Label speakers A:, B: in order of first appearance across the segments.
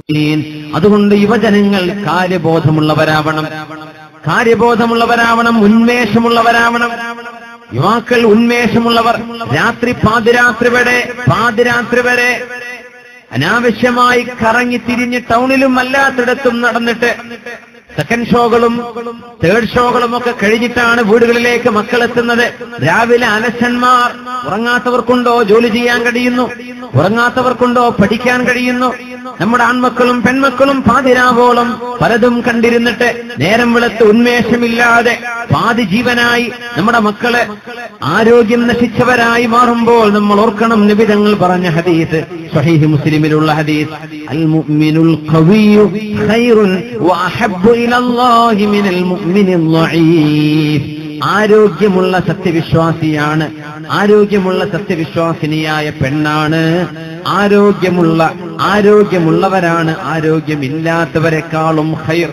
A: അതുകൊണ്ട് യുവജനങ്ങൾ കാര്യബോധമുള്ളവരാവണം കാര്യബോധമുള്ളവരാവണം ഉന്മേഷമുള്ളവരാവണം യുവാക്കൾ ഉന്മേഷമുള്ളവർ രാത്രി പാതിരാത്രി വരെ പാതിരാത്രി വരെ അനാവശ്യമായി കറങ്ങി തിരിഞ്ഞ് ടൗണിലും അല്ലാത്തിടത്തും നടന്നിട്ട് സെക്കൻഡ് ഷോകളും തേർഡ് ഷോകളും ഒക്കെ കഴിഞ്ഞിട്ടാണ് വീടുകളിലേക്ക് മക്കൾ എത്തുന്നത് രാവിലെ അലസന്മാർ ഉറങ്ങാത്തവർക്കുണ്ടോ ജോലി ചെയ്യാൻ കഴിയുന്നു ഉറങ്ങാത്തവർക്കുണ്ടോ പഠിക്കാൻ കഴിയുന്നു നമ്മുടെ ആൺമക്കളും പെൺമക്കളും പാതിരാവോളം പലതും കണ്ടിരുന്നിട്ട് നേരം വെളുത്ത് ഉന്മേഷമില്ലാതെ പാതി ജീവനായി നമ്മുടെ മക്കളെ ആരോഗ്യം നശിച്ചവരായി മാറുമ്പോൾ നമ്മൾ ഓർക്കണം നിബിതങ്ങൾ പറഞ്ഞ ഹദീസ് സഹീഹ് മുസ്ലിമിലുള്ള ഹദീസ് അൽ മുഅ്മിനുൽ ഖവിയ്യു ഖൈറുൻ വഅഹബ്ബു ഇലല്ലാഹി മിനൽ മുഅ്മിനിൽ ളഈഫ് ആരോഗ്യമുള്ള സത്യവിശ്വാസിയാണ് ആരോഗ്യമുള്ള സത്യവിശ്വാസിനിയായ പെണ്ണാണ് ആരോഗ്യമുള്ള ആരോഗ്യമുള്ളവരാണ് ആരോഗ്യമില്ലാത്തവരെക്കാളും ഖൈർ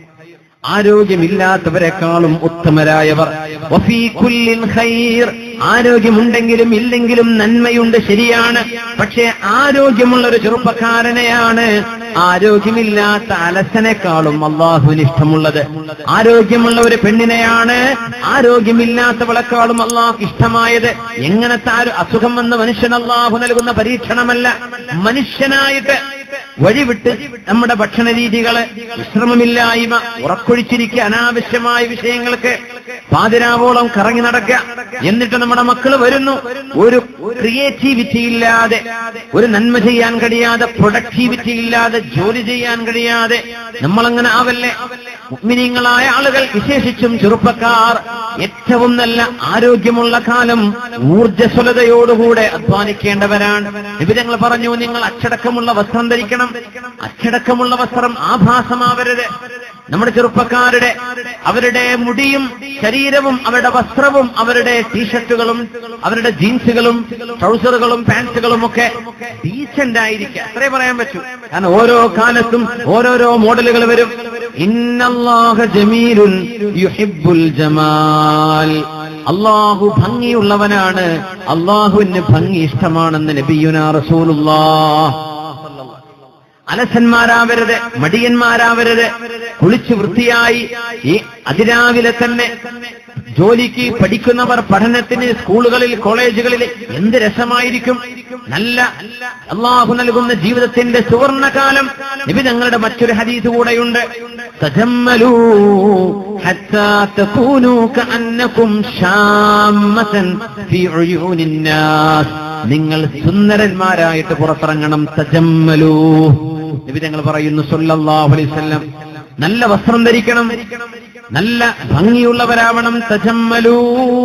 A: ആരോഗ്യമില്ലാത്തവരെക്കാളും ഉത്തമരായവർ വഫീ കുല്ലിൻ ഖൈർ ആരോഗ്യമുണ്ടെങ്കിലും ഇല്ലെങ്കിലും നന്മയുണ്ട് ശരിയാണ് പക്ഷേ ആരോഗ്യമുള്ള ഒരു ചെറുപ്പക്കാരനെയാണ് ആരോഗ്യമില്ലാത്ത അലസനേക്കാളും അള്ളാഹുവിന് ഇഷ്ടമുള്ളത് ആരോഗ്യമുള്ള ഒരു പെണ്ണിനെയാണ് ആരോഗ്യമില്ലാത്തവളെക്കാളും അള്ളാഹു ഇഷ്ടമായത് എങ്ങനത്തെ ആ ഒരു അസുഖം വന്ന് മനുഷ്യൻ അള്ളാഹു നൽകുന്ന പരീക്ഷണമല്ല മനുഷ്യനായിട്ട് വഴിവിട്ട് നമ്മുടെ ഭക്ഷണ രീതികള് വിശ്രമമില്ലായ്മ ഉറക്കൊഴിച്ചിരിക്കുക അനാവശ്യമായ വിഷയങ്ങൾക്ക് പാതിരാവോളം കറങ്ങി നടക്കുക എന്നിട്ട് നമ്മുടെ മക്കൾ വരുന്നു ഒരു ക്രിയേറ്റിവിറ്റി ഇല്ലാതെ ഒരു നന്മ ചെയ്യാൻ കഴിയാതെ പ്രൊഡക്ടിവിറ്റി ഇല്ലാതെ ജോലി ചെയ്യാൻ കഴിയാതെ നമ്മളങ്ങനെ ആവല്ലേ മുഗ്മിനീങ്ങളായ ആളുകൾ വിശേഷിച്ചും ചെറുപ്പക്കാർ ഏറ്റവും നല്ല ആരോഗ്യമുള്ള കാലം ഊർജ്ജസ്വലതയോടുകൂടെ അധ്വാനിക്കേണ്ടവരാണ് വിവിധങ്ങൾ പറഞ്ഞു നിങ്ങൾ അച്ചടക്കമുള്ള വസ്ത്രം ധരിക്കണം അച്ചടക്കമുള്ള വസ്ത്രം ആഭാസമാവരുത് നമ്മുടെ ചെറുപ്പക്കാരുടെ അവരുടെ മുടിയും ശരീരവും അവരുടെ വസ്ത്രവും അവരുടെ ടീഷർട്ടുകളും അവരുടെ ജീൻസുകളും ട്രൗസറുകളും പാൻസുകളും ഒക്കെ ഡീസന്റ് ആയിരിക്കുക അത്രേ പറയാൻ പറ്റൂ കാരണം ഓരോ കാലത്തും ഓരോരോ മോഡലുകൾ വരും ഇന്നല്ലാഹ ജമീലുൻ യുഹിബ്ബുൽ ജമാൽ അള്ളാഹു ഭംഗിയുള്ളവനാണ് അള്ളാഹുവിന് ഭംഗി ഇഷ്ടമാണെന്ന് നബിയുന റസൂലുള്ളാഹ് അലസന്മാരാവരുത് മടിയന്മാരാവരുത് കുളിച്ചു വൃത്തിയായി ഈ അതിരാവിലെ തന്നെ ജോലിക്ക് പഠിക്കുന്നവർ പഠനത്തിന് സ്കൂളുകളിൽ കോളേജുകളിൽ എന്ത് രസമായിരിക്കും നല്ല അള്ളാഹു നൽകുന്ന ജീവിതത്തിന്റെ സുവർണകാലം നിബിതങ്ങളുടെ മറ്റൊരു ഹദീസ് കൂടെയുണ്ട് തജമ്മലൂ حتى تكونوا كأنكم شامة في عيون الناس നിങ്ങൾ സുന്ദരന്മാരായിട്ട് പുറത്തിറങ്ങണം തജമ്മലൂ നിബിതങ്ങൾ പറയുന്നു സല്ലല്ലാഹു അലൈഹി വസല്ലം നല്ല വസ്ത്രം ധരിക്കണം നല്ല ഭംഗിയുള്ളവരാവണം തജമ്മലൂ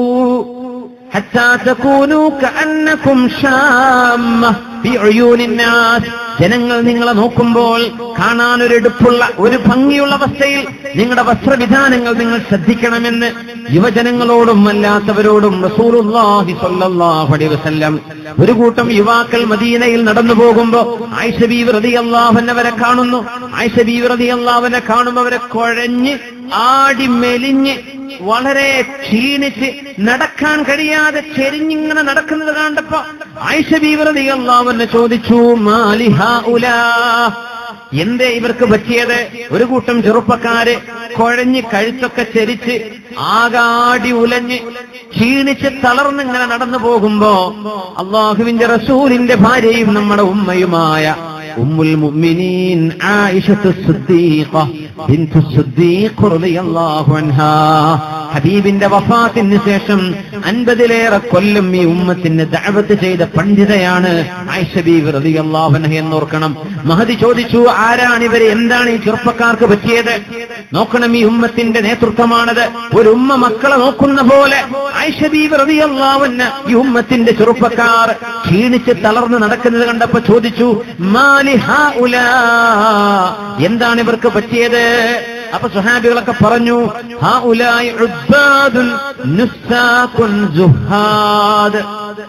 A: حتى تكونوا كأنكم شامة في عيون الناس ജനങ്ങൾ നിങ്ങളെ നോക്കുമ്പോൾ കാണാൻ ഒരു എടുപ്പുള്ള ഒരു ഭംഗിയുള്ള അവസ്ഥയിൽ നിങ്ങളുടെ വസ്ത്രവിധാനങ്ങൾ നിങ്ങൾ ശ്രദ്ധിക്കണമെന്ന് യുവജനങ്ങളോടും അല്ലാത്തവരോടും റസൂലുള്ളാഹി സ്വല്ലല്ലാഹു അലൈഹി വസല്ലം ഒരു കൂട്ടം യുവാക്കൾ മദീനയിൽ നടന്നു പോകുമ്പോ ആയിഷ ബീവി റളിയല്ലാഹുവരെ കാണുന്നു ആയിഷ ബീവി റളിയല്ലാഹുവിനെ കാണുമ്പോൾ അവരെ കുഴഞ്ഞ് ആടി മെലിഞ്ഞ് വളരെ ക്ഷീണിച്ച് നടക്കാൻ കഴിയാതെ ചെരിഞ്ഞിങ്ങനെ നടക്കുന്നത് കണ്ടപ്പോ ആയിഷ ബീവി റളിയല്ലാഹുവിനെ ചോദിച്ചു മാലിഹ ഉലാ എന്തേ ഇവർക്ക് പറ്റിയത് ഒരു കൂട്ടം ചെറുപ്പക്കാര് കുഴഞ്ഞ് കഴുത്തൊക്കെ ചെരിച്ച് ആകാടി ഉലഞ്ഞ് ക്ഷീണിച്ച് തളർന്നിങ്ങനെ നടന്നു പോകുമ്പോ അള്ളാഹുവിന്റെ റസൂലിന്റെ ഭാര്യയും നമ്മുടെ ഉമ്മയുമായ ഉമ്മുൽ മുഅ്മിനീൻ ആയിഷത്തു സിദ്ദീഖ ബിൻതു സിദ്ദീഖ് റളിയല്ലാഹു അൻഹാ ഹബീബിന്റെ വഫാത്തിന് ശേഷം അൻപതിലേറെ കൊല്ലം ഈ ഉമ്മത്തിന് ദഅവത്ത് ചെയ്ത പണ്ഡിതയാണ് ആയിഷ ബീവി റളിയല്ലാഹു അൻഹ എന്നോർക്കണം മഹദി ചോദിച്ചു ആരാണ് ഇവര് എന്താണ് ഈ ചെറുപ്പക്കാർക്ക് പറ്റിയത് നോക്കണം ഈ ഉമ്മത്തിന്റെ നേതൃത്വമാണത് ഒരു ഉമ്മ മക്കളെ നോക്കുന്ന പോലെ ആയിഷ ബീവി റളിയല്ലാഹു അൻഹ ഈ ഉമ്മത്തിന്റെ ചെറുപ്പക്കാർ ക്ഷീണിച്ച് തളർന്ന് നടക്കുന്നത് കണ്ടപ്പോ ചോദിച്ചു മാലി ഹാഉലാ എന്താണ് ഇവർക്ക് പറ്റിയത് അപ്പൊ സുഹാബികളൊക്കെ പറഞ്ഞു ഹാഉലായി ഉബ്ബാദുൻ നുസ്സാഖുൻ സുഹാദ്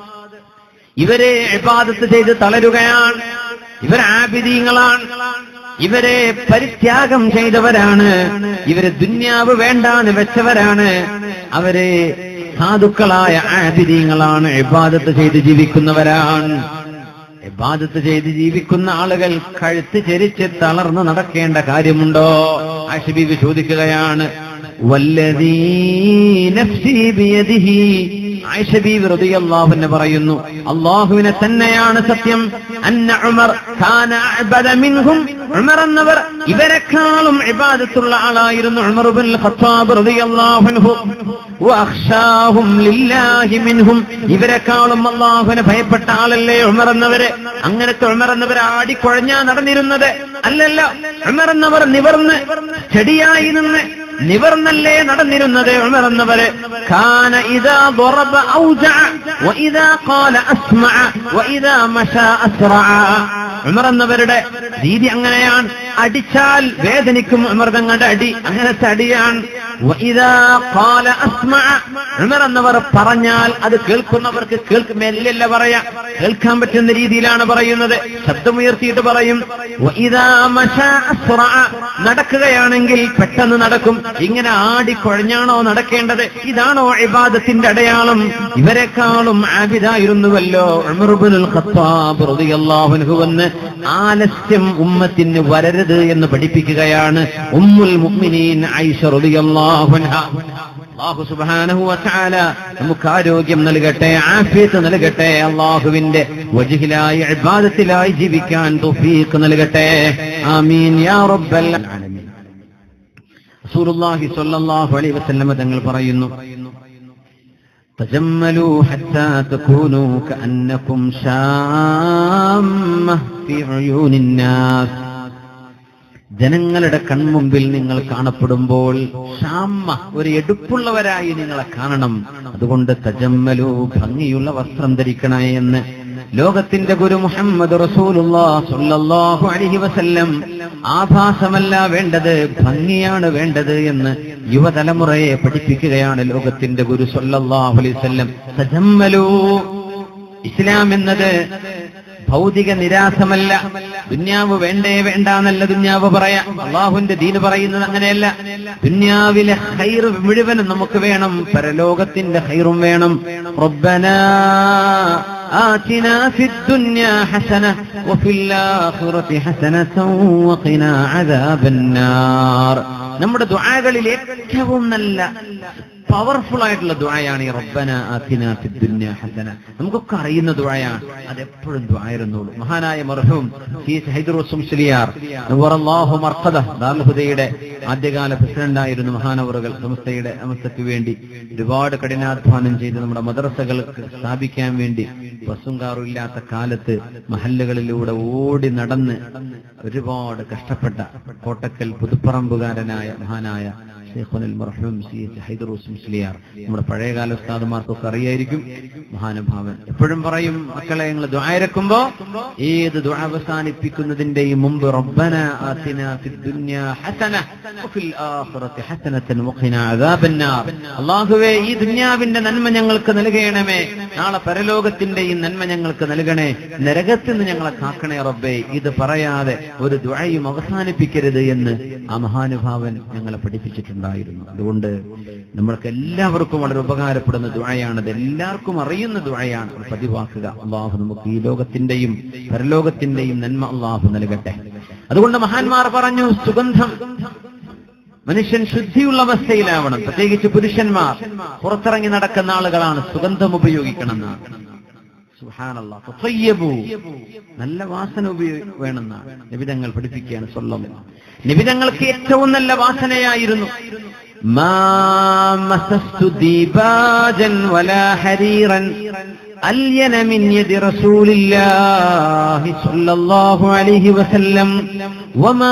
A: ഇവരെ ഇബാദത്ത് ചെയ്ത് തളരുകയാണ് ഇവർ ആബിദീങ്ങളാണ് ഇവരെ പരിത്യാഗം ചെയ്തവരാണ് ഇവര് ദുന്യാവ് വേണ്ടാന്ന് വെച്ചവരാണ് അവര് സാധുക്കളായ ആബിദീങ്ങളാണ് ഇബാദത്ത് ചെയ്ത് ജീവിക്കുന്നവരാണ് ഇബാദത്ത് ചെയ്ത് ജീവിക്കുന്ന ആളുകൾ കഴുത്ത് ചെരിച്ച് തളർന്ന് നടക്കേണ്ട കാര്യമുണ്ടോ ആഷിബീബി ചോദിക്കുകയാണ് വല്ലതീ നഫ്സി ബിയദിഹി ആയിഷ ബീവി റളിയല്ലാഹു അൻഹ പറയുന്നു അള്ളാഹുവിനെ തന്നെയാണ് സത്യം അന്ന ഉമർ കാന അഅ്ബദ മിൻഹും ഉമർ എന്നവർ ഇവരെക്കാളും ഇബാദത്തുള്ള ആളായിരുന്നു ഉമർ ഇബ്നുൽ ഖത്താബ് റളിയല്ലാഹു അൻഹു വഅഖ്ഷാഹും ലില്ലാഹി മിൻഹും ഇവരെക്കാളും അള്ളാഹുവിനെ ഭയപ്പെട്ട ആളല്ലേ ഉമർ എന്നവര് അങ്ങനത്തെ ഉമർ എന്നവർ ആടിക്കുഴഞ്ഞാ നടന്നിരുന്നത് അല്ലല്ല ഉമർ എന്നവർ നിവർന്ന് ചെടിയായി നിന്ന് നിവർന്നല്ലേ നടന്നിരുന്നത് ഉമർ എന്നവര് കാന ഇദാ ضرب أوجع وإذا قال أسمع وإذا مشى أسرع ഉമർ എന്നവരുടെ രീതി അങ്ങനെയാണ് അടിച്ചാൽ വേദനിക്കും ഉമർ തങ്ങളുടെ അടി അങ്ങനത്തെ അടിയാണ് وإذا قال أسمع ഉമർ എന്നവർ പറഞ്ഞാൽ അത് കേൾക്കുന്നവർക്ക് കേൾക്കും മെല്ലല്ല പറയാ കേൾക്കാൻ പറ്റുന്ന രീതിയിലാണ് പറയുന്നത് ശബ്ദമുയർത്തിയിട്ട് പറയും وإذا مشى أسرع നടക്കുകയാണെങ്കിൽ പെട്ടെന്ന് നടക്കും ഇങ്ങനെ ആടിക്കൊഴഞ്ഞാണോ നടക്കേണ്ടത് ഇതാണോ ഇബാദത്തിന്റെ അടയാളം ഇവരെക്കാളും ആബിദായിരുന്നുവല്ലോ ഉമറുബുൽ ഖത്താബ് റളിയല്ലാഹു അൻഹു എന്ന് ആലസ്യം ഉമ്മത്തിന് വരരുത് എന്ന് പഠിപ്പിക്കുകയാണ് ഉമ്മുൽ മുഅ്മിനീൻ ഐഷ റളിയല്ലാഹു അൻഹ അള്ളാഹു സുബ്ഹാനഹു വതആല നമുക്ക് ആരോഗ്യം നൽകട്ടെ ആഫിയത്ത് നൽകട്ടെ അള്ളാഹുവിന്റെ വജ്ഹിലായി ഇബാദത്തിലായി ജീവിക്കാൻ തൗഫീഖ് നൽകട്ടെ ആമീൻ യാ റബ്ബൽ ആലമീൻ റസൂലുള്ളാഹി സ്വല്ലല്ലാഹു അലൈഹി വസല്ലം തങ്ങൾ പറയുന്നു تجملوا حتى تكونوا كأنكم شامة في عيون الناس ജനങ്ങളുടെ കൺമുമ്പിൽ നിങ്ങൾ കാണപ്പെടുമ്പോൾ ഷാമ്മ ഒരു എടുപ്പുള്ളവരായി നിങ്ങളെ കാണണം അതുകൊണ്ട് തജമ്മലു ഭംഗിയുള്ള വസ്ത്രം ധരിക്കണേ എന്ന് ലോകത്തിന്റെ ഗുരു മുഹമ്മദ് റസൂലുള്ളാഹു അലൈഹി വസല്ലം ആഭാസമല്ല വേണ്ടത് ഭംഗിയാണ് വേണ്ടത് എന്ന് യുവതലമുറയെ പഠിപ്പിക്കുകയാണ് ലോകത്തിന്റെ ഗുരു സല്ലല്ലാഹു അലൈഹി വസല്ലം തജമ്മലു ഇസ്ലാം എന്നത് ഭൗതിക നിരാസമല്ല ദുന്യാവ് വേണ്ടേ വേണ്ട എന്നല്ല ദുന്യാവ് പറയാം അള്ളാഹുവിന്റെ ദീന് പറയുന്നത് അങ്ങനെയല്ല ദുന്യാവിലെ ഹൈർ മുഴുവനും നമുക്ക് വേണം പരലോകത്തിന്റെ ഹൈറും വേണം റബ്ബനാ آتنا في الدنيا حسنة وفي الآخرة حسنة وقنا عذاب النار നമ്മുടെ ദുആകളിൽ ഏറ്റവും നല്ല പവർഫുൾ ആയിട്ടുള്ള ദുആയാണ് ഈ റബ്ബന ആതിന ഫിദ് ദുനിയ ഹസന നമുക്കൊക്കെ അറിയുന്ന ദുആയാണ് അത് എപ്പോഴും ദുആയിരുന്നുള്ളൂ മഹാനായ മർഹൂം സി ഹൈദറുസ് മുസ്ലിയാർ നവറല്ലാഹു മർഖദ ദാറുൽ ഹുദയുടെ ആദ്യകാല പ്രസിഡന്റ് ആയിരുന്നു മഹാനവറുകൾ സംസ്ഥയുടെ സമസ്തയ്ക്ക് വേണ്ടി ഒരുപാട് കഠിനാധ്വാനം ചെയ്ത് നമ്മുടെ മദ്രസകൾക്ക് സ്ഥാപിക്കാൻ വേണ്ടി ബസ്സും കാറും ഇല്ലാത്ത കാലത്ത് മഹല്ലുകളിലൂടെ ഓടി നടന്ന് ഒരുപാട് കഷ്ടപ്പെട്ട കോട്ടക്കൽ പുതുപ്പറമ്പുകാരനായ മഹാനായ ഷെയ്ഖുൽ മർഹൂം സി എച്ച് ഹൈദറൂസ് മുസ്ലിയാർ നമ്മുടെ പഴയകാല ഉസ്താദുമാർക്കൊക്കെ അറിയായിരിക്കും മഹാനുഭാവൻ എപ്പോഴും പറയും മക്കളെ നിങ്ങൾ ദ്വായരക്കുമ്പോ ഏത് ദ്വാ അവസാനിപ്പിക്കുന്നതിന്റെയും മുമ്പ് റബ്ബന ആതിന ഫിദ് ദുനിയ ഹസന വഫിൽ ആഖിറതി ഹസനതൻ വഖിനാ അദാബന്നാർ അല്ലാഹുവേ ഈ ദുനിയാവിന്റെ നന്മ ഞങ്ങൾക്ക് നൽകണമേ നാളെ പരലോകത്തിന്റെയും നന്മ ഞങ്ങൾക്ക് നൽകണേ നരകത്തിൽ നിന്ന് ഞങ്ങളെ കാക്കണേ റബ്ബേ ഇത് പറയാതെ ഒരു ദുആയും അവസാനിപ്പിക്കരുത് എന്ന് ആ മഹാനുഭാവൻ ഞങ്ങളെ പഠിപ്പിച്ചിട്ടുണ്ടായിരുന്നു അതുകൊണ്ട് നമ്മൾക്ക് എല്ലാവർക്കും വളരെ ഉപകാരപ്പെടുന്ന ദുആയാണ് ഇത് എല്ലാവർക്കും അറിയുന്ന ദുആയാണ് അത് പതിവാക്കുക അള്ളാഹു നമുക്ക് ഈ ലോകത്തിന്റെയും പരലോകത്തിന്റെയും നന്മ അള്ളാഹു നൽകട്ടെ അതുകൊണ്ട് മഹാന്മാർ പറഞ്ഞു സുഗന്ധം മനുഷ്യൻ ശുദ്ധിയുള്ള അവസ്ഥയിലാവണം പ്രത്യേകിച്ച് പുരുഷന്മാർ പുറത്തിറങ്ങി നടക്കുന്ന ആളുകളാണ് സുഗന്ധം ഉപയോഗിക്കണം എന്നാണ് സുബ്ഹാനല്ലാഹ്. തطയ്യബൂ. നല്ല വാസന ഉപയോഗി വേണമെന്നാണ് നിബിതങ്ങൾ പഠിപ്പിക്കുകയാണ് സ്വല്ലം നിബിതങ്ങൾക്ക് ഏറ്റവും നല്ല വാസനയായിരുന്നു മാ മസസ്തു ദീപാജൻ വലാ ഹരീറൻ അല്യന മിൻ യദി റസൂലില്ലാഹി സ്വല്ലല്ലാഹു അലൈഹി വസല്ലം വമാ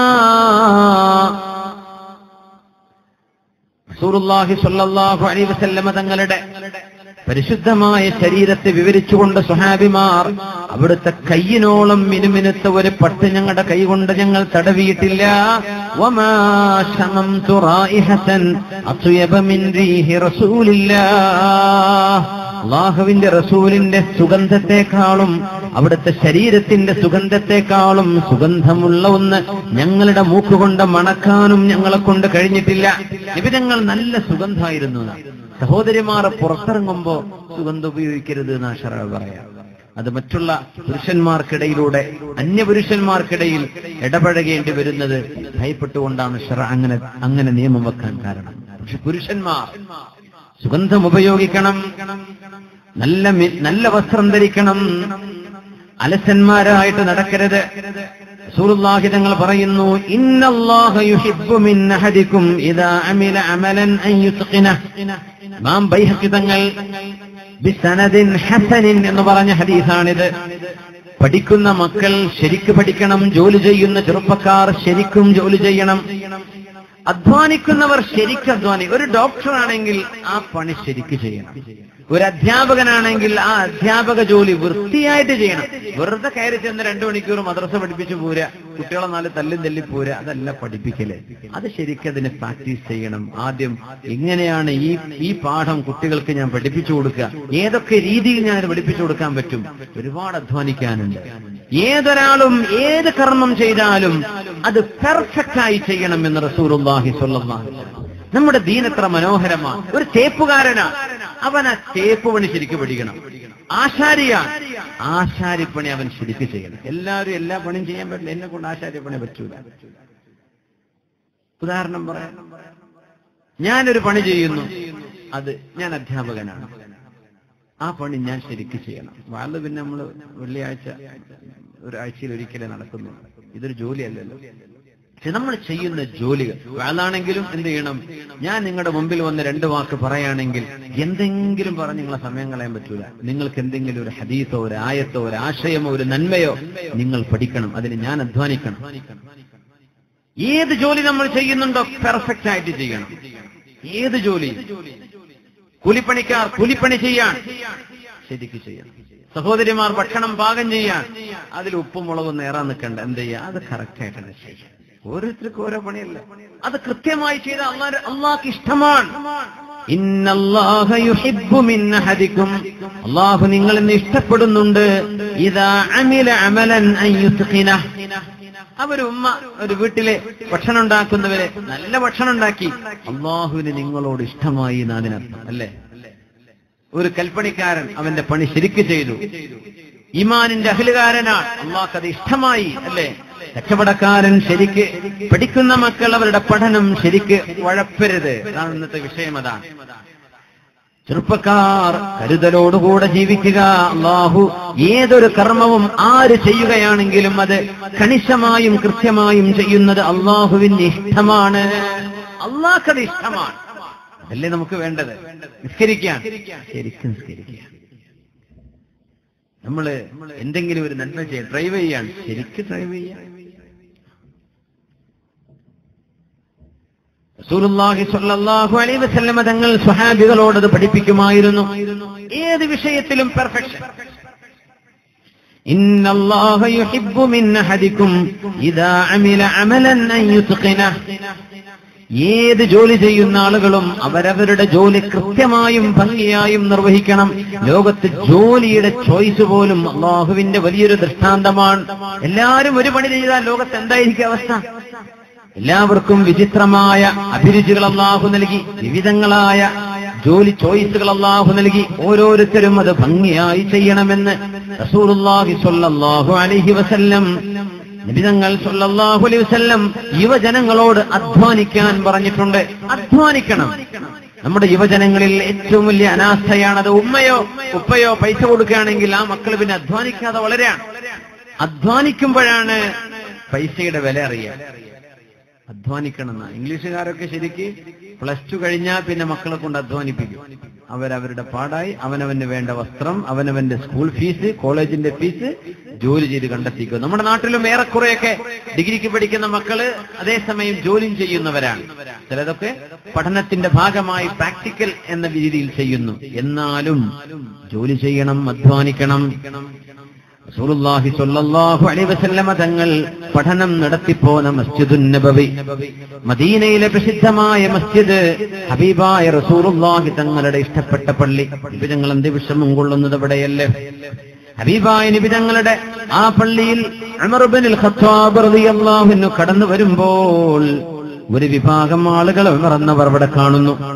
A: റസൂലുള്ളാഹി സ്വല്ലല്ലാഹു അലൈഹി വസല്ലമ തങ്ങളുടെ പരിശുദ്ധമായ ശരീരത്തെ വിവരിച്ചുകൊണ്ട് സുഹാബിമാർ അവിടുത്തെ കയ്യിനോളം മിനുമിനുത്ത ഒരു പട്ട് ഞങ്ങളുടെ കൈകൊണ്ട് ഞങ്ങൾ തടവിയിട്ടില്ല വമാ ശമംതു റായിഹതൻ അത്യബ മിൻ റീഹി റസൂലില്ലാഹ് അള്ളാഹുവിന്റെ റസൂലിന്റെ സുഗന്ധത്തെക്കാളും അവിടുത്തെ ശരീരത്തിന്റെ സുഗന്ധത്തെക്കാളും സുഗന്ധമുള്ള ഒന്ന് ഞങ്ങളുടെ മൂക്കുകൊണ്ട് മണക്കാനും ഞങ്ങളെ കൊണ്ട് കഴിഞ്ഞിട്ടില്ല നിബിധങ്ങൾ നല്ല സുഗന്ധമായിരുന്നു സഹോദരിമാർ പുറത്തിറങ്ങുമ്പോ സുഗന്ധം ഉപയോഗിക്കരുത് എന്ന് അഷറ പറയാം അത് മറ്റുള്ള പുരുഷന്മാർക്കിടയിലൂടെ അന്യപുരുഷന്മാർക്കിടയിൽ ഇടപഴകേണ്ടി വരുന്നത് ഭയപ്പെട്ടുകൊണ്ടാണ് ഷറ അങ്ങനെ അങ്ങനെ നിയമം വെക്കാൻ കാരണം പക്ഷെ പുരുഷന്മാർ സുഗന്ധം ഉപയോഗിക്കണം നല്ല മി- നല്ല വസ്ത്രം ധരിക്കണം അലസന്മാരായിട്ട് നടക്കരുത് റസൂലുള്ളാഹി തങ്ങൾ പറയുന്നു ഇന്നല്ലാഹ യുഹിബ്ബു മിൻ അഹദിക്കും ഇദാ അമില അമലൻ അൻ യുത്ഖിനഹ് ഇമാം ബൈഹഖി തങ്ങൾ ബിസനദിൻ ഹസനിൻ എന്ന് പറഞ്ഞ ഹദീസാണിത് പഠിക്കുന്ന മക്കൾ ശരിക്ക് പഠിക്കണം ജോലി ചെയ്യുന്ന ചെറുപ്പക്കാർ ശരിക്കും ജോലി ചെയ്യണം അധ്വാനിക്കുന്നവർ ശരിക്കും അധ്വാനി ഒരു ഡോക്ടറാണെങ്കിൽ ആ പണി ശരിക്ക് ചെയ്യണം ഒരു അധ്യാപകനാണെങ്കിൽ ആ അധ്യാപക ജോലി വൃത്തിയായിട്ട് ചെയ്യണം വെറുതെ കയറി ചെന്ന് രണ്ടു മണിക്കൂർ മദ്രസ പഠിപ്പിച്ചു പോരാ കുട്ടികളെ നാല് തല്ലും തല്ലി പോരാ അതല്ല പഠിപ്പിക്കല് അത് ശരിക്കും അതിനെ പ്രാക്ടീസ് ചെയ്യണം ആദ്യം എങ്ങനെയാണ് ഈ ഈ പാഠം കുട്ടികൾക്ക് ഞാൻ പഠിപ്പിച്ചു കൊടുക്കുക ഏതൊക്കെ രീതിയിൽ ഞാൻ അത് പഠിപ്പിച്ചു കൊടുക്കാൻ പറ്റും ഒരുപാട് അധ്വാനിക്കാനുണ്ട് ഏതൊരാളും ഏത് കർമ്മം ചെയ്താലും അത് പെർഫെക്റ്റ് ആയി ചെയ്യണം എന്ന് റസൂലുള്ളാഹി സ്വല്ലല്ലാഹു അലൈഹി വസല്ലം. നമ്മുടെ ദീൻ എത്ര മനോഹരമാണ് ഒരു തേപ്പുകാരനാ അവൻ ആ തേപ്പ് പണി ശരിക്കും പഠിക്കണം ആശാരിയാണ് ആശാരിപ്പണി അവൻ ശരിക്ക് ചെയ്യണം എല്ലാവരും എല്ലാ പണിയും ചെയ്യാൻ പറ്റില്ല എന്നെ കൊണ്ട് ആശാരിപ്പണി പറ്റൂല ഉദാഹരണം പറയാം ഞാനൊരു പണി ചെയ്യുന്നു അത് ഞാൻ അധ്യാപകനാണ് ആ പണി ഞാൻ ശരിക്ക് ചെയ്യണം വാള് പിന്നെ നമ്മൾ വെള്ളിയാഴ്ച ഒരാഴ്ചയിൽ ഒരിക്കലേ നടക്കുന്നു ഇതൊരു ജോലിയല്ലല്ലോ പക്ഷെ നമ്മൾ ചെയ്യുന്ന ജോലികൾ വാളാണെങ്കിലും എന്ത് ചെയ്യണം ഞാൻ നിങ്ങളുടെ മുമ്പിൽ വന്ന് രണ്ട് വാക്ക് പറയുകയാണെങ്കിൽ എന്തെങ്കിലും പറഞ്ഞ് നിങ്ങളെ സമയം കളയാൻ പറ്റൂല നിങ്ങൾക്ക് എന്തെങ്കിലും ഒരു ഹദീസോ ഒരു ആയത്തോ ഒരു ആശയമോ ഒരു നന്മയോ നിങ്ങൾ പഠിക്കണം അതിന് ഞാൻ അധ്വാനിക്കണം ഏത് ജോലി നമ്മൾ ചെയ്യുന്നുണ്ടോ പെർഫെക്റ്റ് ആയിട്ട് ചെയ്യണം ഏത് ജോലി കൂലിപ്പണിക്കാർ കൂലിപ്പണി ചെയ്യാൻ ശരിക്ക് ചെയ്യാം സഹോദരിമാർ ഭക്ഷണം പാകം ചെയ്യാൻ അതിൽ ഉപ്പും മുളകും നേറാൻ നിൽക്കണ്ട എന്ത് ചെയ്യാ അത് കറക്റ്റ് ആയിട്ട് തന്നെ ചെയ്യാം ഓരോരുത്തർക്കും ഓരോ പണിയല്ല അത് കൃത്യമായി ചെയ്ത അള്ളാഹ് അള്ളാഹ്ക്ക് ഇഷ്ടമാണ് ഇന്നല്ലാഹ യുഹിബ്ബു മിൻ അഹദിക്കും അള്ളാഹു നിങ്ങളിൽ നിന്ന് ഇഷ്ടപ്പെടുന്നുണ്ട് ഇതാ അമില അമലൻ അൻ യുത്ഖിനഹ് അവര് ഉമ്മ ഒരു വീട്ടിലെ ഭക്ഷണം ഉണ്ടാക്കുന്നവരെ നല്ല ഭക്ഷണം ഉണ്ടാക്കി അള്ളാഹുവിന് നിങ്ങളോട് ഇഷ്ടമായി എന്ന് അതിനർത്ഥം അല്ലേ ഒരു കൽപ്പണിക്കാരൻ അവന്റെ പണി ശരിക്ക് ചെയ്തു ഇമാനിന്റെ അഖിലുകാരനാണ് അള്ളാഹ് അത് ഇഷ്ടമായി അല്ലേ കച്ചവടക്കാരൻ ശരിക്ക് പഠിക്കുന്ന മക്കൾ അവരുടെ പഠനം ശരിക്ക് ഉഴപ്പരുത് അതാണ് ഇന്നത്തെ വിഷയം അതാണ് ചെറുപ്പക്കാർ കരുതലോടുകൂടെ ജീവിക്കുക അള്ളാഹു ഏതൊരു കർമ്മവും ആര് ചെയ്യുകയാണെങ്കിലും അത് കണിശമായും കൃത്യമായും ചെയ്യുന്നത് അള്ളാഹുവിന് ഇഷ്ടമാണ് അള്ളാഹ്ക്കത് ഇഷ്ടമാണ് അതല്ലേ നമുക്ക് വേണ്ടത് നിസ്കരിക്കാൻ ശരിക്കും നിസ്കരിക്കുക നമ്മള് എന്തെങ്കിലും ഒരു നന്മ ചെയ്യാൻ ഡ്രൈവ് ചെയ്യാൻ ശരിക്കും ഡ്രൈവ് ചെയ്യാൻ റസൂലുള്ളാഹി സ്വല്ലല്ലാഹു അലൈഹി വസല്ലമ തങ്ങൾ സ്വഹാബികളോട് അത് പഠിപ്പിക്കുമായിരുന്നു ഏത് വിഷയത്തിലും പെർഫെക്ഷൻ إن الله يحب من أحدكم إذا عمل عملا أن يتقنه ഏത് ജോലി ചെയ്യുന്ന ആളുകളും അവരവരുടെ ജോലി കൃത്യമായും ഭംഗിയായും നിർവഹിക്കണം ലോകത്ത് ജോലിയുടെ ചോയ്സ് പോലും അള്ളാഹുവിന്റെ വലിയൊരു ദൃഷ്ടാന്തമാണ് എല്ലാവരും ഒരു പണി ചെയ്താൽ ലോകത്ത് എന്തായിരിക്കും അവസ്ഥ എല്ലാവർക്കും വിചിത്രമായ അഭിരുചികൾ അള്ളാഹു നൽകി വിവിധങ്ങളായ ജോലി ചോയ്സുകൾ അള്ളാഹു നൽകി ഓരോരുത്തരും അത് ഭംഗിയായി ചെയ്യണമെന്ന് റസൂലുള്ളാഹി സ്വല്ലല്ലാഹു അലൈഹി വസല്ലം നിബിതങ്ങൾ സല്ലല്ലാഹു അലൈഹി വസല്ലം യുവജനങ്ങളോട് അധ്വാനിക്കാൻ പറഞ്ഞിട്ടുണ്ട് അധ്വാനിക്കണം നമ്മുടെ യുവജനങ്ങളിൽ ഏറ്റവും വലിയ അനാസ്ഥയാണത് ഉമ്മയോ ഉപ്പയോ പൈസ കൊടുക്കുകയാണെങ്കിൽ ആ മക്കൾ പിന്നെ അധ്വാനിക്കാതെ വളരെയാണ് അധ്വാനിക്കുമ്പോഴാണ് പൈസയുടെ വില അറിയുക അധ്വാനിക്കണം എന്നാ ഇംഗ്ലീഷുകാരൊക്കെ ശരിക്ക് പ്ലസ് ടു കഴിഞ്ഞാൽ പിന്നെ മക്കളെ കൊണ്ട് അധ്വാനിപ്പിക്കും അവരവരുടെ പാടായി അവനവന് വേണ്ട വസ്ത്രം അവനവന്റെ സ്കൂൾ ഫീസ് കോളേജിന്റെ ഫീസ് ജോലി ചെയ്ത് കണ്ടെത്തിക്കും നമ്മുടെ നാട്ടിലും ഏറെക്കുറെയൊക്കെ ഡിഗ്രിക്ക് പഠിക്കുന്ന മക്കള് അതേസമയം ജോലിയും ചെയ്യുന്നവരാണ് ചിലതൊക്കെ പഠനത്തിന്റെ ഭാഗമായി പ്രാക്ടിക്കൽ എന്ന രീതിയിൽ ചെയ്യുന്നു എന്നാലും ജോലി ചെയ്യണം അധ്വാനിക്കണം റസൂലുള്ളാഹി സ്വല്ലല്ലാഹു അലൈഹി വസല്ലമ തങ്ങൾ പഠനം നടത്തിപ്പോന്ന മസ്ജിദുൻ നബവി മദീനയിലെ പ്രസിദ്ധമായ മസ്ജിദ് ഹബീബായ റസൂലുള്ളാഹി തങ്ങളുടെ ഇഷ്ടപ്പെട്ട പള്ളി നിബിതങ്ങൾ അന്ത്യവിഷമം കൊള്ളുന്നത് ഇവിടെയല്ലേ ഹബീബായ നിബിതങ്ങളുടെ ആ പള്ളിയിൽ ഉമർ ഇബ്നുൽ ഖത്താബ് റളിയല്ലാഹു അൻഹു കടന്നു വരുമ്പോൾ ഒരു വിഭാഗം ആളുകൾ ഉമർ എന്നവർ അവിടെ കാണുന്നു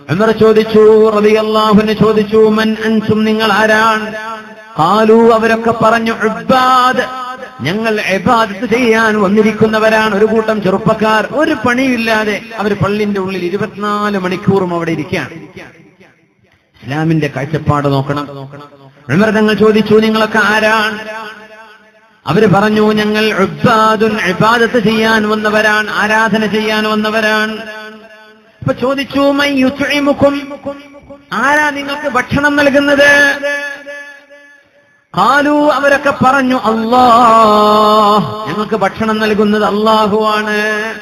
A: ഉമർ ചോദിച്ചു റളിയല്ലാഹുവിന് ചോദിച്ചു മൻ അൻസും നിങ്ങൾ ആരാണ് കാലു അവരൊക്കെ പറഞ്ഞു ഇബാദ് ഞങ്ങൾ ഇബാദത്ത് ചെയ്യാൻ വന്നിരിക്കുന്നവരാണ് ഒരു കൂട്ടം ചെറുപ്പക്കാർ ഒരു പണിയില്ലാതെ അവർ പള്ളിന്റെ ഉള്ളിൽ ഇരുപത്തിനാല് മണിക്കൂറും അവിടെ ഇരിക്കുകയാണ് ഇസ്ലാമിന്റെ കാഴ്ചപ്പാട് നോക്കണം ഉമർ തങ്ങൾ ചോദിച്ചു നിങ്ങളൊക്കെ ആരാണ് അവര് പറഞ്ഞു ഞങ്ങൾ ഉബ്ബാദുൻ ഇബാദത്ത് ചെയ്യാൻ വന്നവരാണ് ആരാധന ചെയ്യാൻ വന്നവരാണ് ഇപ്പൊ ചോദിച്ചു മൈ യുത്ഇമുക്കും ആരാ നിങ്ങൾക്ക് ഭക്ഷണം നൽകുന്നത് കാലു അവരൊക്കെ പറഞ്ഞു അല്ലാ ഞങ്ങൾക്ക് ഭക്ഷണം നൽകുന്നത് അള്ളാഹുവാണ്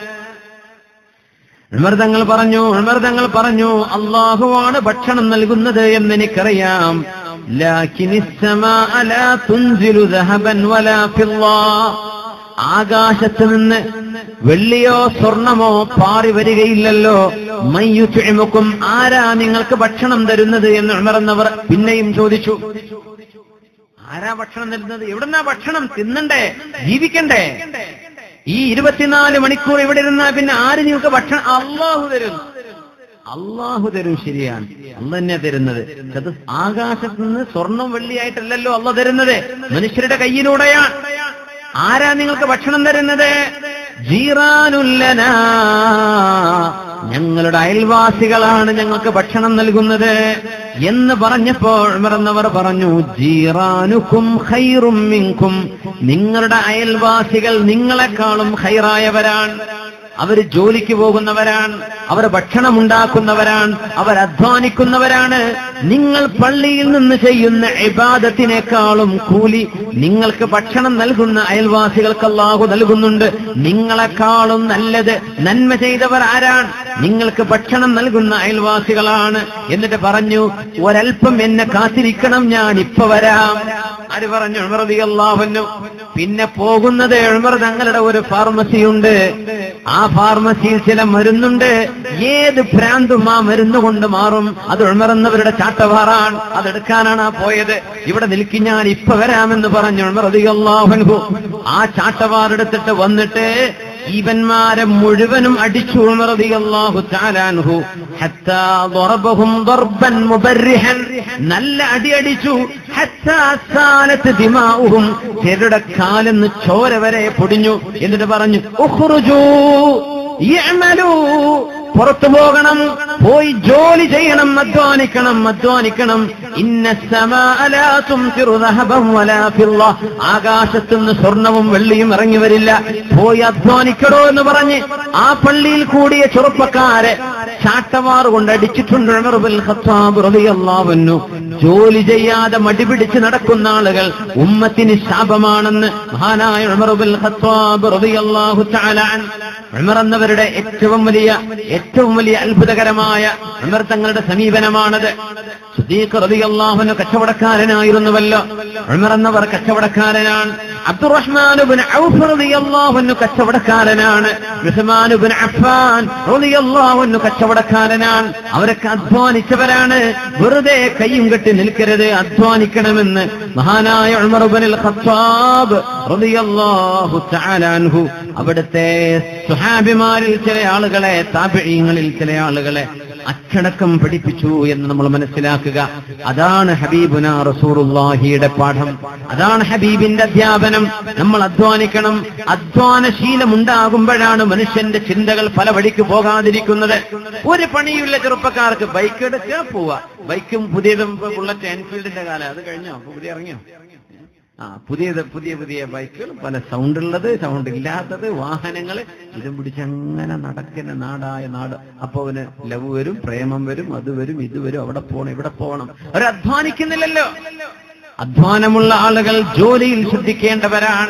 A: ഉമർതങ്ങൾ പറഞ്ഞു ഉമർതങ്ങൾ പറഞ്ഞു അള്ളാഹുവാണ് ഭക്ഷണം നൽകുന്നത് എന്ന് എനിക്കറിയാം لكن السماء لا تنزل ذهبا ولا فضة ആകാശത്ത് നിന്ന് വെള്ളിയോ സ്വർണമോ പാറി വരികയില്ലല്ലോ മയ്യുറ്റുമുക്കും ആരാ നിങ്ങൾക്ക് ഭക്ഷണം തരുന്നത് എന്ന് ഉണർന്നവർ പിന്നെയും ചോദിച്ചു ആരാ ഭക്ഷണം തരുന്നത് എവിടുന്നാ ഭക്ഷണം തിന്നണ്ടേ ജീവിക്കണ്ടേ ഈ ഇരുപത്തിനാല് മണിക്കൂർ ഇവിടെ ഇരുന്നാ പിന്നെ ആര് നിങ്ങൾക്ക് ഭക്ഷണം അള്ളാഹു തരും അള്ളാഹു തരും ശരിയാണ് അല്ല തന്നെ തരുന്നത് അത് ആകാശത്ത് നിന്ന് സ്വർണം വെള്ളിയായിട്ടല്ലല്ലോ അല്ല തരുന്നത് മനുഷ്യരുടെ കയ്യിലൂടെയാണ് ആരാ നിങ്ങൾക്ക് ഭക്ഷണം തരുന്നത് ജീറാനുല്ലന ഞങ്ങളുടെ അയൽവാസികളാണ് ഞങ്ങൾക്ക് ഭക്ഷണം നൽകുന്നത് എന്ന് പറഞ്ഞപ്പോൾ മറന്നവർ പറഞ്ഞു ജീറാനുക്കും ഖൈറും മിൻകും നിങ്ങളുടെ അയൽവാസികൾ നിങ്ങളെക്കാളും ഖൈറായവരാണ് അവർ ജോലിക്ക് പോകുന്നവരാണ് അവർ ഭക്ഷണം ഉണ്ടാക്കുന്നവരാണ് അവർ അധ്വാനിക്കുന്നവരാണ് നിങ്ങൾ പള്ളിയിൽ നിന്ന് ചെയ്യുന്ന ഇബാദത്തിനേക്കാളും കൂലി നിങ്ങൾക്ക് ഭക്ഷണം നൽകുന്ന അയൽവാസികൾക്ക് അല്ലാഹു നൽകുന്നുണ്ട് നിങ്ങളെക്കാളും നല്ലത് നന്മ ചെയ്തവർ ആരാണ് നിങ്ങൾക്ക് ഭക്ഷണം നൽകുന്ന അയൽവാസികളാണ് എന്നിട്ട് പറഞ്ഞു ഒരൽപ്പം എന്നെ കാത്തിരിക്കണം ഞാൻ ഇപ്പൊ വരാം ആര് പറഞ്ഞു ഉമറതി അള്ളാഹുന്നു പിന്നെ പോകുന്നത് ഉമർ തങ്ങളുടെ ഒരു ഫാർമസിയുണ്ട് ആ ഫാർമസിയിൽ ചില മരുന്നുണ്ട് ഏത് ഭ്രാന്തും ആ മരുന്ന് കൊണ്ട് മാറും അത് ഉൾമറന്നവരുടെ ചാട്ടവാറാണ് അതെടുക്കാനാണ് ആ പോയത് ഇവിടെ നിൽക്കി ഞാൻ ഇപ്പൊ വരാമെന്ന് പറഞ്ഞു ഉൾമറതിയല്ലാഹു ആ ചാട്ടവാറെടുത്തിട്ട് വന്നിട്ട് ഈവന്മാരെ മുഴുവനും അടിച്ചു ഉൾമറതിയല്ലാഹു ചാലാൻഹു നല്ല അടി അടിച്ചു ദിമാവുഹും ചിലരുടെ കാലെന്ന് ചോര വരെ പൊടിഞ്ഞു എന്നിട്ട് പറഞ്ഞു ഉഹ്റുജൂ യഅമലൂ പുറത്തു പോകണം പോയി ജോലി ചെയ്യണം അധ്വാനിക്കണം അധ്വാനിക്കണം ഇന്ന ആകാശത്തുനിന്ന് സ്വർണവും വെള്ളിയും ഇറങ്ങി വരില്ല പോയി അധ്വാനിക്കടോ എന്ന് പറഞ്ഞ് ആ പള്ളിയിൽ കൂടിയ ചെറുപ്പക്കാരെ ചാട്ടവാറ് കൊണ്ട് അടിച്ചിട്ടുണ്ട് ഉമറുൽ ഖത്താബ് റളിയല്ലാഹു അൻഹു ജോലി ചെയ്യാതെ മടിപിടിച്ച് നടക്കുന്ന ആളുകൾ ഉമ്മത്തിന് ശാപമാണെന്ന് മഹാനായ ഉമറുൽ ഖത്താബ് റളിയല്ലാഹു തആല ഉമർ എന്നവരുടെ ഏറ്റവും വലിയ ഏറ്റവും വലിയ അത്ഭുതകരമായ ഉമർ തങ്ങളുടെ സമീപനമാണത് സുദീഖ് റളിയല്ലാഹുവിന് കച്ചവടക്കാരനായിരുന്നുവല്ലോ ഉമർ എന്നവർ കച്ചവടക്കാരനാണ് അബ്ദുറഹ്മാൻ ഇബ്നു ഔഫ് റളിയല്ലാഹുവിന് കച്ചവടക്കാരനാണ് ഉസ്മാൻ ഇബ്നു അഫ്ഫാൻ റളിയല്ലാഹുവിന് കച്ചവടക്കാരനാണ് അവരൊക്കെ അധ്വാനിച്ചവരാണ് വെറുതെ കയ്യും കെട്ടി നിൽക്കരുത് അധ്വാനിക്കണമെന്ന് മഹാനായ ഉമർ ഇബ്നുൽ ഖത്താബ് റളിയല്ലാഹു തആല അൻഹു അവിടുത്തെ സുഹാബിമാരിൽ ചില ആളുകളെ താപിഴീങ്ങളിൽ ചില ആളുകളെ അച്ചടക്കം പഠിപ്പിച്ചു എന്ന് നമ്മൾ മനസ്സിലാക്കുക അതാണ് ഹബീബുന റസൂറുല്ലാഹിയുടെ പാഠം അതാണ് ഹബീബിന്റെ അധ്യാപനം നമ്മൾ അധ്വാനിക്കണം അധ്വാനശീലം ഉണ്ടാകുമ്പോഴാണ് മനുഷ്യന്റെ ചിന്തകൾ പല വഴിക്ക് പോകാതിരിക്കുന്നത് ഒരു പണിയുള്ള ചെറുപ്പക്കാർക്ക് ബൈക്ക് എടുക്കുക പോവുക ബൈക്കും പുതിയതും ഇപ്പൊ ബുള്ളറ്റ് എൻഫീൽഡിന്റെ കാലം അത് കഴിഞ്ഞോ പുതിയ ഇറങ്ങിയോ ആ പുതിയ പുതിയ പുതിയ ബൈക്കുകൾ പല സൗണ്ട് ഉള്ളത് സൗണ്ട് ഇല്ലാത്തത് വാഹനങ്ങൾ ഇതും പിടിച്ചങ്ങനെ നടക്കുന്ന നാടായ നാട് അപ്പൊ അവന് ലവ് വരും പ്രേമം വരും അത് വരും ഇത് വരും അവിടെ പോകണം ഇവിടെ പോകണം അവർ അധ്വാനിക്കുന്നില്ലല്ലോ അധ്വാനമുള്ള ആളുകൾ ജോലിയിൽ ശ്രദ്ധിക്കേണ്ടവരാണ്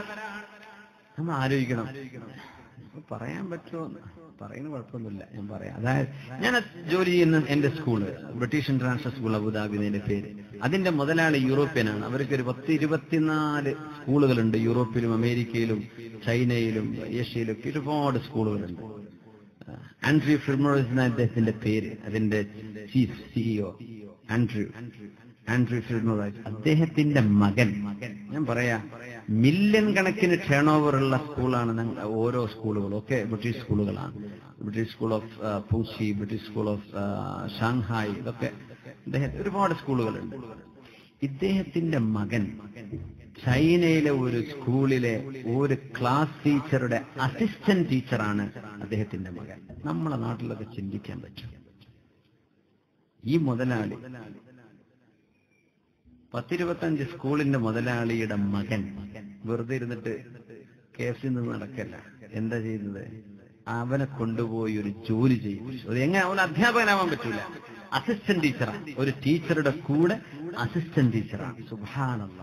A: നമ്മൾ ആലോചിക്കണം പറയാൻ പറ്റുമോ പറയുന്ന കുഴപ്പമൊന്നുമില്ല ഞാൻ പറയാം അതായത് ഞാൻ ജോലി ചെയ്യുന്ന എന്റെ school British international school Abu Dhabi എന്റെ പേര് അതിന്റെ മുതലാളി യൂറോപ്യനാണ് അവർക്ക് ഒരു പത്ത് ഇരുപത്തിനാല് സ്കൂളുകളുണ്ട് യൂറോപ്പിലും അമേരിക്കയിലും ചൈനയിലും ഏഷ്യയിലും ഒക്കെ ഒരുപാട് സ്കൂളുകളുണ്ട് ആൻഡ്രി ഫിർമോസ് എന്ന അദ്ദേഹത്തിന്റെ പേര് അതിന്റെ ചീഫ് സിഇഒ ആൻഡ്രൂ ആൻഡ്രൂ ഫിർമോസ് അദ്ദേഹത്തിന്റെ മകൻ ഞാൻ പറയാ മില്യൺ കണക്കിന് ടേൺ ഓവർ ഉള്ള സ്കൂളാണ് ഞങ്ങ- ഓരോ സ്കൂളുകളും ഒക്കെ ബ്രിട്ടീഷ് സ്കൂളുകളാണ് ബ്രിട്ടീഷ് സ്കൂൾ ഓഫ് പൂച്ചി ബ്രിട്ടീഷ് സ്കൂൾ ഓഫ് ഷാങ്ഹായ് ഇതൊക്കെ ഇദ്ദേഹം ഒരുപാട് സ്കൂളുകളുണ്ട് ഇദ്ദേഹത്തിന്റെ മകൻ ചൈനയിലെ ഒരു സ്കൂളിലെ ഒരു ക്ലാസ് ടീച്ചറുടെ അസിസ്റ്റന്റ് ടീച്ചറാണ് അദ്ദേഹത്തിന്റെ മകൻ നമ്മളെ നാട്ടിലൊക്കെ ചിന്തിക്കാൻ പറ്റും ഈ മുതലാളി പത്തിരുപത്തഞ്ച് സ്കൂളിന്റെ മുതലാളിയുടെ മകൻ വെറുതെ ഇരുന്നിട്ട് കേസിൽ നിന്ന് നടക്കല്ല എന്താ ചെയ്യുന്നത് അവനെ കൊണ്ടുപോയി ഒരു ജോലി ചെയ്യും അത് എങ്ങനെ അവൻ അധ്യാപകനാവാൻ പറ്റൂല അസിസ്റ്റന്റ് ടീച്ചറാണ് ഒരു ടീച്ചറുടെ കൂടെ അസിസ്റ്റന്റ് ടീച്ചറാണ് സുഭാനുള്ള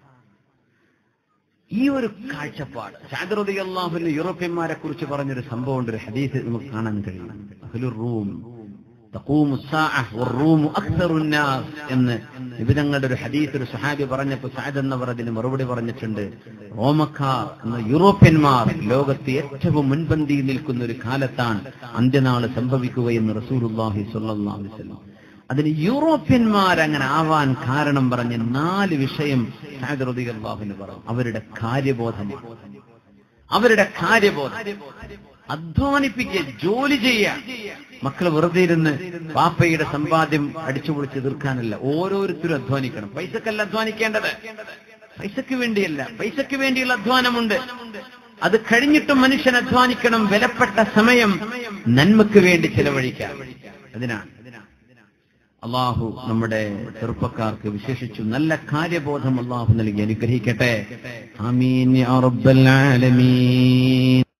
A: ഈ ഒരു കാഴ്ചപ്പാട് ചാദറുദി അള്ളാഹുവിന്റെ യൂറോപ്യന്മാരെ കുറിച്ച് പറഞ്ഞൊരു സംഭവമുണ്ട് ഒരു ഹദീസ് നമുക്ക് കാണാൻ കഴിയും അഹ്ലുർ റൂം തഖൂമു الساعة والروم أكثر الناس എന്ന് നിബിതങ്ങളുടെ ഒരു ഹദീസ് ഒരു സഹാബി പറഞ്ഞപ്പോൾ സാദ് എന്നവർ അതിന് മറുപടി പറഞ്ഞിട്ടുണ്ട് റോമക്കാർ എന്ന യൂറോപ്യന്മാർ ലോകത്ത് ഏറ്റവും മുൻപന്തിയിൽ നിൽക്കുന്ന ഒരു കാലത്താണ് അന്ത്യനാള് സംഭവിക്കുകയെന്ന് റസൂലുള്ളാഹി സ്വല്ലല്ലാഹു അലൈഹി വസല്ലം അതിന് യൂറോപ്യന്മാർ അങ്ങനെ ആവാൻ കാരണം പറഞ്ഞ് നാല് വിഷയം സാദ് റളിയല്ലാഹുവിന് പറഞ്ഞു അവരുടെ കാര്യബോധം അവരുടെ കാര്യബോധം അധ്വാനിപ്പിക്കുക ജോലി ചെയ്യുക മക്കൾ വെറുതെ ഇരുന്ന് പാപ്പയുടെ സമ്പാദ്യം അടിച്ചുപൊളിച്ച് തീർക്കാനല്ല ഓരോരുത്തരും അധ്വാനിക്കണം പൈസക്കല്ല അധ്വാനിക്കേണ്ടത് പൈസക്ക് വേണ്ടിയല്ല പൈസക്ക് വേണ്ടിയുള്ള അധ്വാനമുണ്ട് അത് കഴിഞ്ഞിട്ടും മനുഷ്യൻ അധ്വാനിക്കണം വിലപ്പെട്ട സമയം നന്മക്ക് വേണ്ടി ചെലവഴിക്കാം അതിനാണ് അള്ളാഹു നമ്മുടെ ചെറുപ്പക്കാർക്ക് വിശേഷിച്ചു നല്ല കാര്യബോധം അള്ളാഹു നൽകി അനുഗ്രഹിക്കട്ടെ ആമീൻ യാ റബ്ബൽ ആലമീൻ